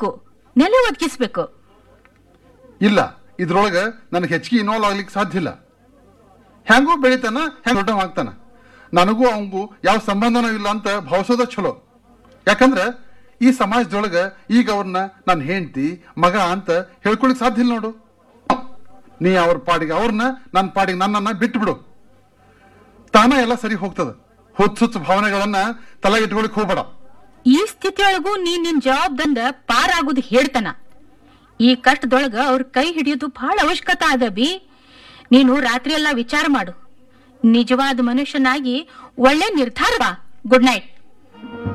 ಬೆಳೆಸ್ಬೇಕು ನೆಲೆ ಒದಗಿಸ್ಬೇಕು ಇಲ್ಲ ಇದ್ರೊಳಗ ನನಗೆ ಹೆಚ್ಚಿಗೆ ಇನ್ವಾಲ್ವ್ ಆಗ್ಲಿಕ್ಕೆ ಸಾಧ್ಯ ಇಲ್ಲ ಹೆಂಗೂ ಬೆಳಿತಾನ ಹೆಂಗ್ ದೊಡ್ಡ ಆಗ್ತಾನ ನನಗೂ ಅವಂಗೂ ಯಾವ ಸಂಬಂಧನೂ ಇಲ್ಲ ಅಂತ ಭಾವಿಸೋದ ಚಲೋ ಯಾಕಂದ್ರೆ ಈ ಸಮಾಜದೊಳಗ ಈಗ ಅವ್ರನ್ನ ನನ್ನ ಹೆಂಡತಿ ಮಗ ಅಂತ ಹೇಳ್ಕೊಳಿಕ್ ಸಾಧ್ಯ ಇಲ್ಲ ನೋಡು ನೀ ಅವ್ರ ಪಾಡಿಗೆ ಅವ್ರನ್ನ ನನ್ನ ಪಾಡಿಗೆ ನನ್ನನ್ನ ಬಿಟ್ಟು ಬಿಡು ತಾನ ಎಲ್ಲ ಸರಿ ಹೋಗ್ತದ ಹುಚ್ಚುಚ್ಚು ಭಾವನೆಗಳನ್ನ ತಲೆ ಇಟ್ಕೊಳಿಕ್ ಹೋಗ್ಬೇಡ ಈ ಸ್ಥಿತಿಯೊಳಗೂ ನೀ ನಿನ್ ಜವಾಬ್ದಂದ ಪಾರಾಗುದು ಹೇಳ್ತಾನ ಈ ಕಷ್ಟದೊಳಗ ಅವ್ರ ಕೈ ಹಿಡಿಯೋದು ಬಹಳ ಅವಶ್ಯಕತೆ ಅದ ಬಿ ನೀನು ರಾತ್ರಿ ಎಲ್ಲ ವಿಚಾರ ಮಾಡು ನಿಜವಾದ ಮನುಷ್ಯನಾಗಿ ಒಳ್ಳೆ ನಿರ್ಧಾರ ಬಾ ಗುಡ್ ನೈಟ್